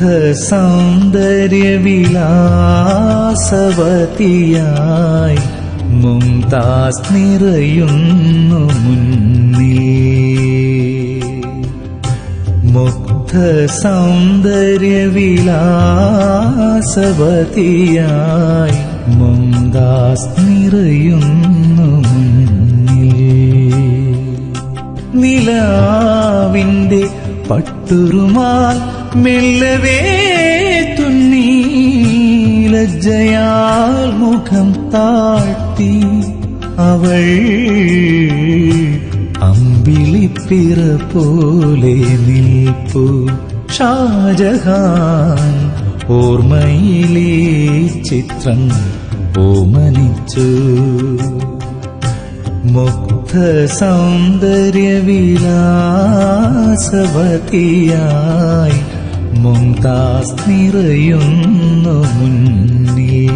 സൗന്ദര്യവിലാസവതിയായി മുംതാസ് നിറയുന്നു മുന്നിൽ മുഗ്ധ സൗന്ദര്യവിലാസവതിയായി മുംതാസ് നിറയുന്നു മുന്നിൽ നിലാവിന്റെ പട്ടുറുമാൽ മെല്ലവേ തുന്നി ലജ്ജയാൽ മുഖം താഴ്ത്തി അവൾ അമ്പിളിപ്പിറ പോലെ നിൽപ്പു ഷാജഹാൻ ഓർമ്മയിലെ ചിത്രം ഓമനിച്ചു മുഗ്ധ സൗന്ദര്യവിലാസവതിയായി മുംതാസ് നിറയുന്നു മുന്നിൽ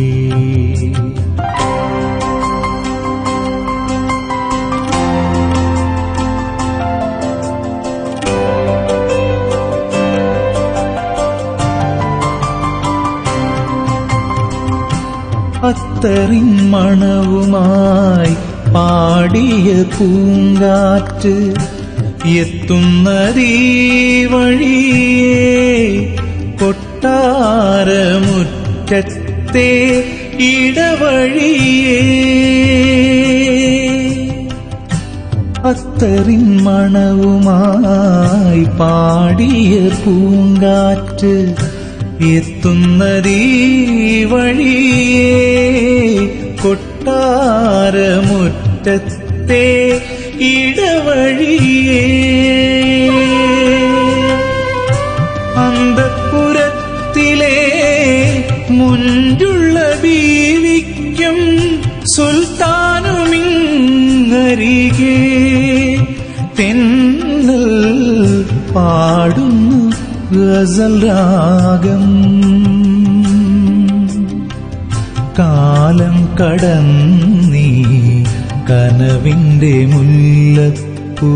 അത്തറിൻ മണവുമായി പാടിയ പൂങ്കാറ്റ് എത്തുന്നതീ വഴിയേ കൊട്ടാരമുറ്റത്തെ ഇടവഴിയേ അത്തറിൻ മണവുമായി പാടിയ പൂങ്കാറ്റ് എത്തുന്നതീ വഴിയേ കൊട്ടാരമുറ്റത്തെ ഇടവഴിയേ അന്തപ്പുരത്തിലെ മുൻപുള്ള ബീവിക്കും സുൽത്താനുമിങ്ങരികെ തെന്നൽ പാടുന്നു ഗസൽ രാഗം കാലം കടന്നീ കനവിന്റെ മുല്ലപ്പൂ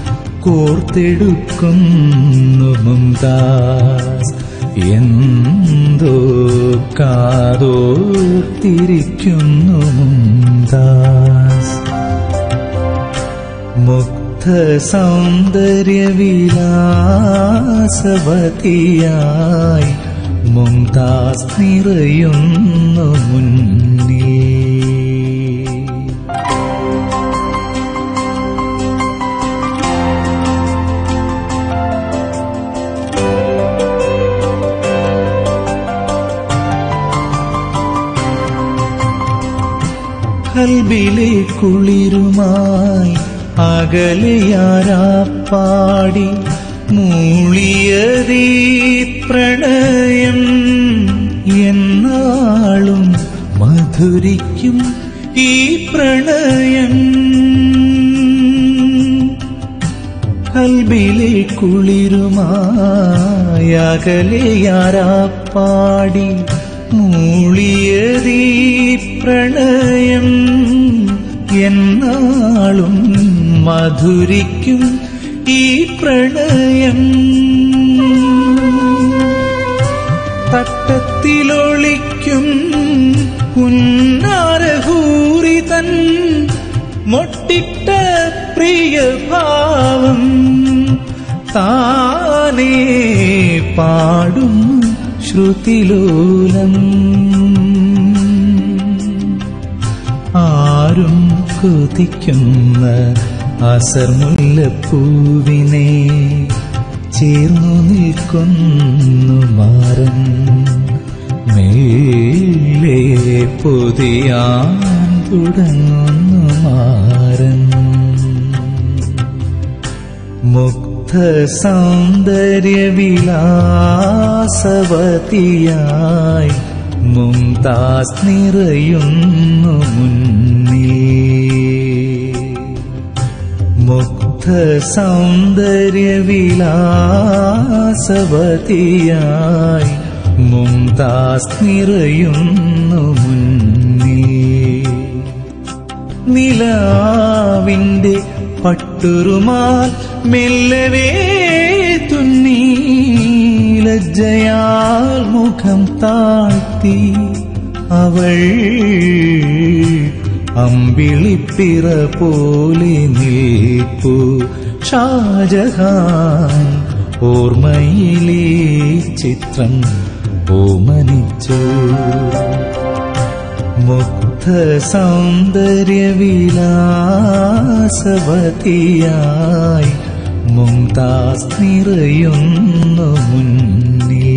കോർത്തെടുക്കുന്നു മുംതാസ് എന്തോ കാതോർത്തിരിക്കുന്നു മുംതാസ് മുഗ്ധ സൗന്ദര്യവിലാസവതിയായി മുംതാസ് നിറയുന്നു മുന്നിൽ കൽബിലെ കുളിരുമായി അകലെയാരാ പാടി മൂളിയതീ പ്രണയം എന്നാളും മധുരിക്കും ഈ പ്രണയം കൽബിലെ കുളിരുമായി അകലെയാരാ പാടി മൂളിയതീ പ്രണയം എന്നാളും മധുരിക്കും ഈ പ്രണയം തട്ടത്തിലൊളിക്കും പുന്നാരഹൂരി തൻ മൊട്ടിട്ട പ്രിയഭാവം താനേ പാടും ശ്രുതിലോലം ആരും കൊതിക്കുന്ന അസർമുല്ലപ്പൂവിനെ ചേർന്നു നിൽക്കുന്നു മാറൻ മേലെ പൊതിയാൻ തുടങ്ങുന്നു മാറൻ മുഗ്ധ സൗന്ദര്യവിലാസവതിയായി മുംതാസ് നിറയുന്നു മുന്നിൽ മുഗ്ധ സൗന്ദര്യവിലാസവതിയായി മുംതാസ് നിറയുന്നു മുന്നിൽ നിലാവിന്റെ പട്ടുറുമാൽ മെല്ലവേ തുന്നി ലജ്ജയാൽ മുഖം താഴ്ത്തി അവൾ അമ്പിളിപ്പിറ പോലെ നിൽപ്പു ഷാജഹാൻ ഓർമ്മയിലെ ചിത്രം ഓമനിച്ചു മുഗ്ധ സൗന്ദര്യവിലാസവതിയായി മുംതാസ് നിറയുന്നു മുന്നിൽ